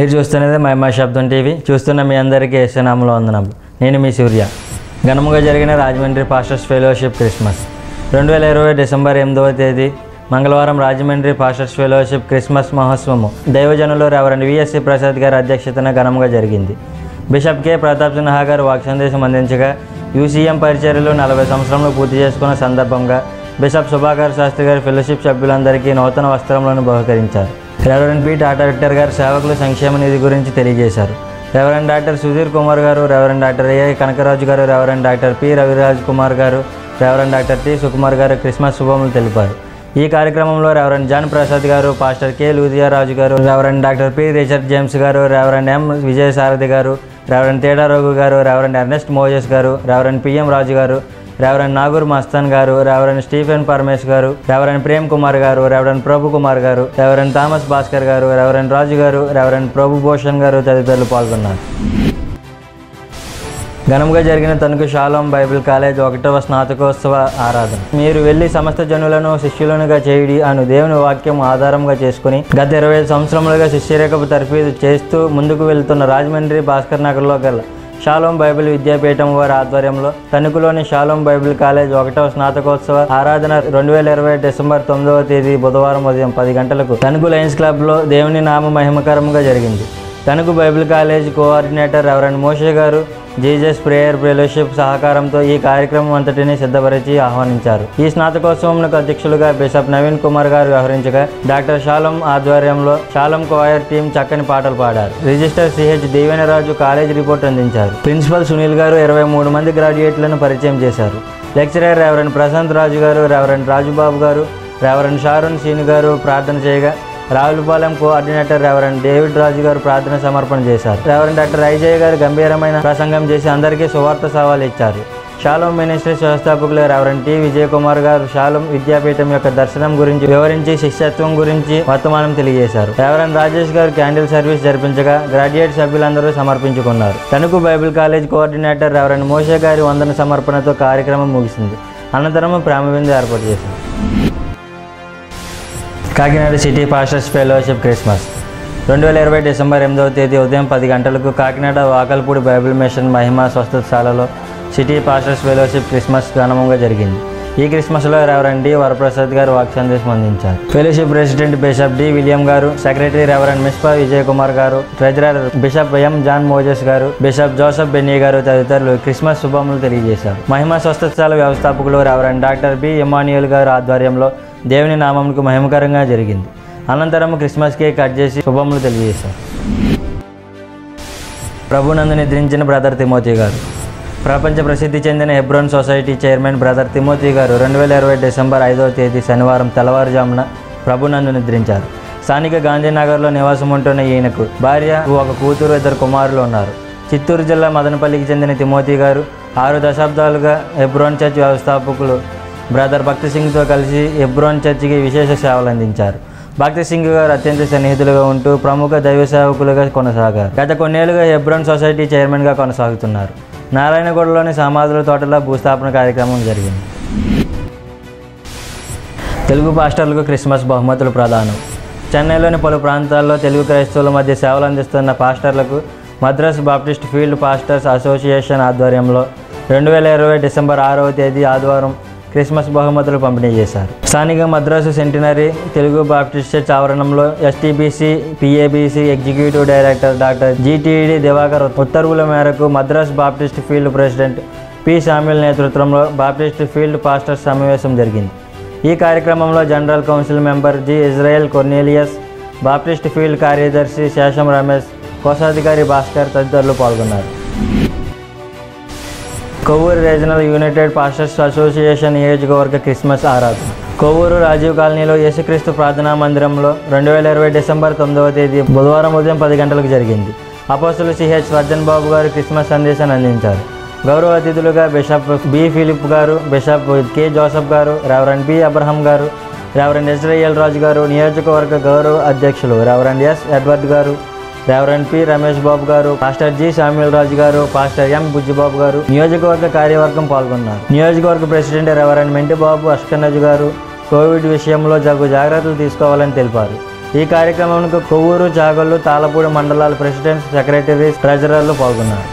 మీరు చూస్తున్నది మహిమా శబ్దం టీవీ చూస్తున్న మీ అందరికీ ఏసునామలో వందనములు నేను మీ సూర్య ఘనముగా జరిగిన రాజమండ్రి పాస్టర్స్ ఫెలోషిప్ క్రిస్మస్ రెండు వేల ఇరవై డిసెంబర్ ఎనిమిదవ తేదీ మంగళవారం రాజమండ్రి పాస్టర్స్ ఫెలోషిప్ క్రిస్మస్ మహోత్సవము దైవజనులు రెవరెండ్ విఎస్సి ప్రసాద్ గారి అధ్యక్షతన ఘనంగా జరిగింది బిషప్ కె ప్రతాప్ సిన్హా గారు వాక్ సందేశం అందించగా యూసీఎం పరిచర్యలు నలభై సంవత్సరంలో పూర్తి చేసుకున్న సందర్భంగా బిషప్ సుభాకర్ శాస్త్రి గారి ఫెలోషిప్ సభ్యులందరికీ నూతన వస్త్రములను బహుకరించారు రెవరెండ్ పి టాటా విక్టర్ గారు సేవకుల సంక్షేమ నిధి గురించి తెలియజేశారు రెవరెండ్ డాక్టర్ సుధీర్ కుమార్ గారు రెవరెండ్ డాక్టర్ ఏ కనకరాజు గారు reverend doctor P Raviraj Kumar గారు రెవరెండ్ డాక్టర్ టి సుకుమార్ గారు క్రిస్మస్ శుభములు తెలిపారు ఈ కార్యక్రమంలో రెవరెండ్ జాన్ ప్రసాద్ గారు పాస్టర్ కె లూదియారాజు గారు reverend doctor P Richard James గారు రెవరెండ్ ఎం విజయసారథి గారు రెవరెండ్ తేడా రఘు గారు రెవరెండ్ ఎర్నెస్ట్ మోజెస్ గారు రెవరెండ్ పిఎం రాజు గారు రెవరెండ్ నాగూర్ మస్తాన్ గారు రెవరెండ్ స్టీఫెన్ పరమేష్ గారు రెవరెండ్ ప్రేమ్ కుమార్ గారు రెవరెండ్ ప్రభు కుమార్ గారు రెవరెండ్ థామస్ భాస్కర్ గారు రెవరెండ్ రాజు గారు రెవరెండ్ ప్రభు భూషణ్ గారు తదితరులు పాల్గొన్నారు ఘనంగా జరిగిన తణుకు షాలోం బైబిల్ కాలేజ్ ఒకటవ స్నాతకోత్సవ ఆరాధన మీరు వెళ్ళి సమస్త జనులను శిష్యులనుగా చేయుడి అను దేవుని వాక్యం ఆధారంగా చేసుకుని గత ఇరవై ఐదు సంవత్సరములుగా శిష్యరేఖపు తర్ఫీదు చేస్తూ ముందుకు వెళ్తున్న రాజమండ్రి భాస్కర్ నగర్లో గల షాలోం బైబిల్ విద్యాపీఠం వారి ఆధ్వర్యంలో తణుకులోని షాలోం బైబిల్ కాలేజ్ ఒకటవ స్నాతకోత్సవ ఆరాధన రెండు వేల ఇరవై డిసెంబర్ తొమ్మిదవ తేదీ బుధవారం ఉదయం పది గంటలకు తణుకు లయన్స్ క్లబ్లో దేవుని నామ మహిమకరంగా జరిగింది Tanuku Bible college coordinator reverend Moshe గారు జీజస్ ప్రేయర్ ఫెలోషిప్ సహకారంతో ఈ కార్యక్రమం అంతటిని సిద్ధపరిచి ఆహ్వానించారు ఈ స్నాతకోత్సవంకు అధ్యక్షులుగా బిషప్ నవీన్ కుమార్ గారు వ్యవహరించగా డాక్టర్ షాలం ఆధ్వర్యంలో షాలం కోయర్ టీం చక్కని పాటలు పాడారు register CH Devenaraju college report అందించారు ప్రిన్సిపల్ సునీల్ గారు ఇరవై మూడు మంది గ్రాడ్యుయేట్లను పరిచయం చేశారు లెక్చరర్ రెవరెండ్ ప్రశాంత్ రాజు గారు రెవరెండ్ రాజుబాబు గారు రెవరెండ్ షారున్ సీను గారు ప్రార్థన చేయగా Ravulapalem coordinator reverend David Raju గారు ప్రార్థన సమర్పణ చేశారు రెవరెండ్ డాక్టర్ ఐజయ్ గారు గంభీరమైన ప్రసంగం చేసి అందరికీ సువార్త సవాలు ఇచ్చారు షాలోం మినిస్ట్రీస్ వ్యవస్థాపకులు రెవరెండ్ టి విజయ్ కుమార్ గారు షాలోం విద్యాపీఠం యొక్క దర్శనం గురించి వివరించి శిష్యత్వం గురించి వర్తమానం తెలియజేశారు రెవరెండ్ రాజేష్ గారు క్యాండిల్ సర్వీస్ జరిపించగా గ్రాడ్యుయేట్ సభ్యులందరూ సమర్పించుకున్నారు Tanuku Bible college coordinator reverend Moshe గారి వందన సమర్పణతో కార్యక్రమం ముగిసింది అనంతరం ప్రేమ విందు ఏర్పాటు చేశారు Kakinada city pastors fellowship Christmas రెండు వేల ఇరవై డిసెంబర్ ఎనిమిదవ తేదీ ఉదయం పది గంటలకు కాకినాడ వాకల్పూడి బైబిల్ మిషన్ మహిమా స్వస్థశాలలో సిటీ పాస్టర్స్ ఫెలోషిప్ క్రిస్మస్ ఘనంగా జరిగింది ఈ క్రిస్మస్లో రెవరెండ్ డి వరప్రసాద్ గారు వాక్ సందేశం అందించారు fellowship president bishop D William గారు secretary reverend Mizpah Vijay Kumar గారు treasurer bishop M John Moses గారు బిషప్ జోసఫ్ బెన్నీ గారు తదితరులు క్రిస్మస్ శుభములు తెలియజేశారు మహిమా స్వస్థశాల వ్యవస్థాపకులు రెవరెండ్ డాక్టర్ బి ఎమాన్యుయల్ గారు ఆధ్వర్యంలో దేవుని నామంకు మహిమకరంగా జరిగింది అనంతరం క్రిస్మస్ కేక్ కట్ చేసి శుభములు తెలియజేశారు ప్రభునందు నిద్రించిన బ్రదర్ తిమోతి గారు ప్రపంచ ప్రసిద్ధి చెందిన Hebron society chairman brother Timothy గారు రెండు వేల ఇరవై డిసెంబర్ ఐదవ తేదీ శనివారం తెల్లవారుజామున ప్రభునందు నిద్రించారు స్థానిక గాంధీనగర్లో నివాసం ఉంటున్న ఈయనకు భార్య ఒక కూతురు ఇద్దరు కుమారులు ఉన్నారు చిత్తూరు జిల్లా మదనపల్లికి చెందిన తిమోతి గారు ఆరు దశాబ్దాలుగా హెబ్రోన్ చర్చ్ వ్యవస్థాపకులు బ్రదర్ భక్తి సింగ్తో కలిసి హెబ్రోన్ చర్చికి విశేష సేవలు అందించారు భక్తి సింగ్ గారు అత్యంత సన్నిహితులుగా ఉంటూ ప్రముఖ దైవ సేవకులుగా కొనసాగారు గత కొన్నేళ్లుగా హెబ్రోన్ సొసైటీ చైర్మన్గా కొనసాగుతున్నారు నారాయణగూడలోని సమాధుల తోటలో భూస్థాపన కార్యక్రమం జరిగింది తెలుగు పాస్టర్లకు క్రిస్మస్ బహుమతులు ప్రదానం చెన్నైలోని పలు ప్రాంతాల్లో తెలుగు క్రైస్తవుల మధ్య సేవలు అందిస్తున్న పాస్టర్లకు Madras Baptist field pastors association ఆధ్వర్యంలో రెండు వేల ఇరవై డిసెంబర్ ఆరవ తేదీ ఆదివారం క్రిస్మస్ బహుమతులు పంపిణీ చేశారు స్థానిక Madras centenary Telugu Baptist church ఆవరణంలో STBC PABC executive director doctor GTD Divakar ఉత్తర్వుల మేరకు Madras Baptist field president P Samuel నేతృత్వంలో బాప్టిస్ట్ ఫీల్డ్ పాస్టర్స్ సమావేశం జరిగింది ఈ కార్యక్రమంలో general council member G Israel Cornelius Baptist field కార్యదర్శి శేషం రమేష్ కోశాధికారి భాస్కర్ తదితరులు పాల్గొన్నారు Kovvur regional united pastors association నియోజకవర్గ క్రిస్మస్ ఆరాధన కొవ్వూరు రాజీవ్ కాలనీలో యేసుక్రీస్తు ప్రార్థనా మందిరంలో రెండు వేల ఇరవై డిసెంబర్ తొమ్మిదవ తేదీ బుధవారం ఉదయం పది గంటలకు జరిగింది అపోస్తులు సిహెచ్ వర్ధన్ బాబు గారు క్రిస్మస్ సందేశాన్ని అందించారు గౌరవ అతిథులుగా బిషప్ బి ఫిలిప్ గారు బిషప్ కె జోసఫ్ గారు రెవరెండ్ బి అబ్రహం గారు రెవరెండ్ ఇజ్రాయల్ రాజు గారు నియోజకవర్గ గౌరవ అధ్యక్షులు రెవరెండ్ ఎస్ ఎడ్వర్డ్ గారు రెవరెండ్ పి రమేష్ బాబు గారు పాస్టర్ జి శామ్యుల్ రాజు గారు పాస్టర్ ఎం బుజ్జిబాబు గారు నియోజకవర్గ కార్యవర్గం పాల్గొన్నారు నియోజకవర్గ ప్రెసిడెంట్ రెవరెండ్ మెంటిబాబు అష్కనజ్ గారు కోవిడ్ విషయంలో జగు జాగ్రత్తలు తీసుకోవాలని తెలిపారు ఈ కార్యక్రమంకు కొవ్వూరు చాగొల్లు తాళపూడి మండలాల ప్రెసిడెంట్స్ సెక్రటరీస్ ట్రెజరర్లు పాల్గొన్నారు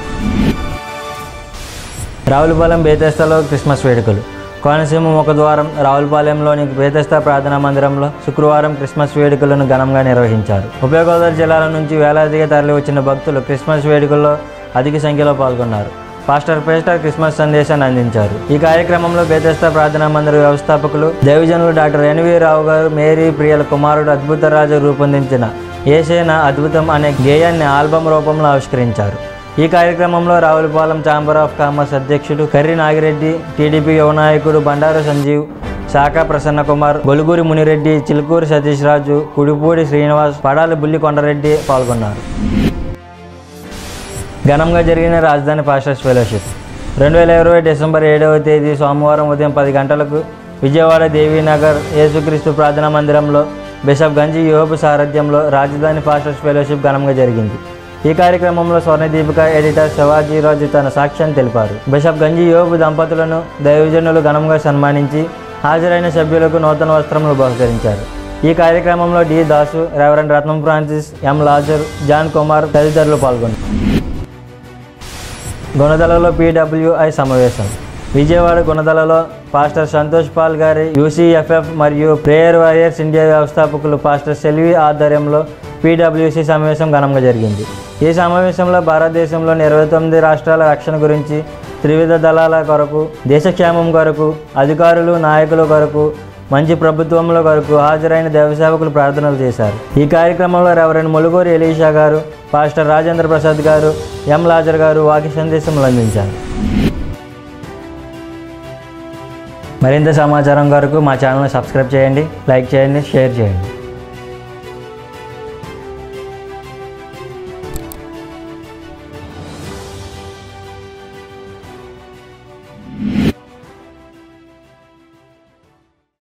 రావులపాలెం బేతేస్తాలో క్రిస్మస్ వేడుకలు కోనసీమ ముఖద్వారం రావులపాలెంలోని బేతస్తా ప్రార్థనా మందిరంలో శుక్రవారం క్రిస్మస్ వేడుకలను ఘనంగా నిర్వహించారు ఉభయ గోదావరి జిల్లాల నుంచి వేలాదిగా తరలి వచ్చిన భక్తులు క్రిస్మస్ వేడుకల్లో అధిక సంఖ్యలో పాల్గొన్నారు పాస్టర్ పేస్టర్ క్రిస్మస్ సందేశాన్ని అందించారు ఈ కార్యక్రమంలో బేతస్తా ప్రార్థనా మందిర వ్యవస్థాపకులు దైవజనులు డాక్టర్ ఎన్వి రావు గారు మేరీ ప్రియల కుమారుడు అద్భుతరాజు రూపొందించిన ఏసేన అద్భుతం అనే గేయాన్ని ఆల్బమ్ రూపంలో ఆవిష్కరించారు ఈ కార్యక్రమంలో రావులపాలెం ఛాంబర్ ఆఫ్ కామర్స్ అధ్యక్షుడు కర్రి నాగిరెడ్డి టీడీపీ యువ నాయకుడు బండారు సంజీవ్ శాఖ ప్రసన్న కుమార్ గొలుగూరి మునిరెడ్డి చిలుకూరి సతీష్ రాజు కుడిపూడి శ్రీనివాస్ పడాలి బుల్లి కొండరెడ్డి పాల్గొన్నారు ఘనంగా జరిగిన రాజధాని పాస్టర్స్ ఫెలోషిప్ రెండు వేల ఇరవై డిసెంబర్ ఏడవ తేదీ సోమవారం ఉదయం పది గంటలకు విజయవాడ దేవీనగర్ యేసుక్రీస్తు ప్రార్థనా మందిరంలో బిషప్ గంజి యోబు సారథ్యంలో రాజధాని పాస్టర్స్ ఫెలోషిప్ ఘనంగా జరిగింది ఈ కార్యక్రమంలో స్వర్ణదీపిక ఎడిటర్ శివాజీరాజు తన సాక్ష్యాన్ని తెలిపారు బిషప్ గంజి యోబు దంపతులను దైవజనులు ఘనంగా సన్మానించి హాజరైన సభ్యులకు నూతన వస్త్రములు బహుకరించారు ఈ కార్యక్రమంలో D Dasu reverend Ratnam Francis M Lazar John Kumar తదితరులు పాల్గొన్నారు గుణదలలో పీడబ్ల్యూఐ సమావేశం విజయవాడ గుణదలలో పాస్టర్ సంతోష్ పాల్ గారి యూసీఎఫ్ఎఫ్ మరియు ప్రేయర్ వారియర్స్ ఇండియా వ్యవస్థాపకులు పాస్టర్ సెల్వి ఆధ్వర్యంలో పీడబ్ల్యూసీ సమావేశం ఘనంగా జరిగింది ఈ సమావేశంలో భారతదేశంలోని ఇరవై తొమ్మిది రాష్ట్రాల రక్షణ గురించి త్రివిధ దళాల కొరకు దేశక్షేమం కొరకు అధికారులు నాయకుల కొరకు మంచి ప్రభుత్వంలో కొరకు హాజరైన దేవసేవకులు ప్రార్థనలు చేశారు ఈ కార్యక్రమంలో రెవరెండ్ ములుగూరి ఎలీషా గారు పాస్టర్ రాజేంద్ర ప్రసాద్ గారు ఎం లాజర్ గారు వాక్య సందేశములు అందించారు మరింత సమాచారం కొరకు మా ఛానల్ని సబ్స్క్రైబ్ చేయండి లైక్ చేయండి షేర్ చేయండి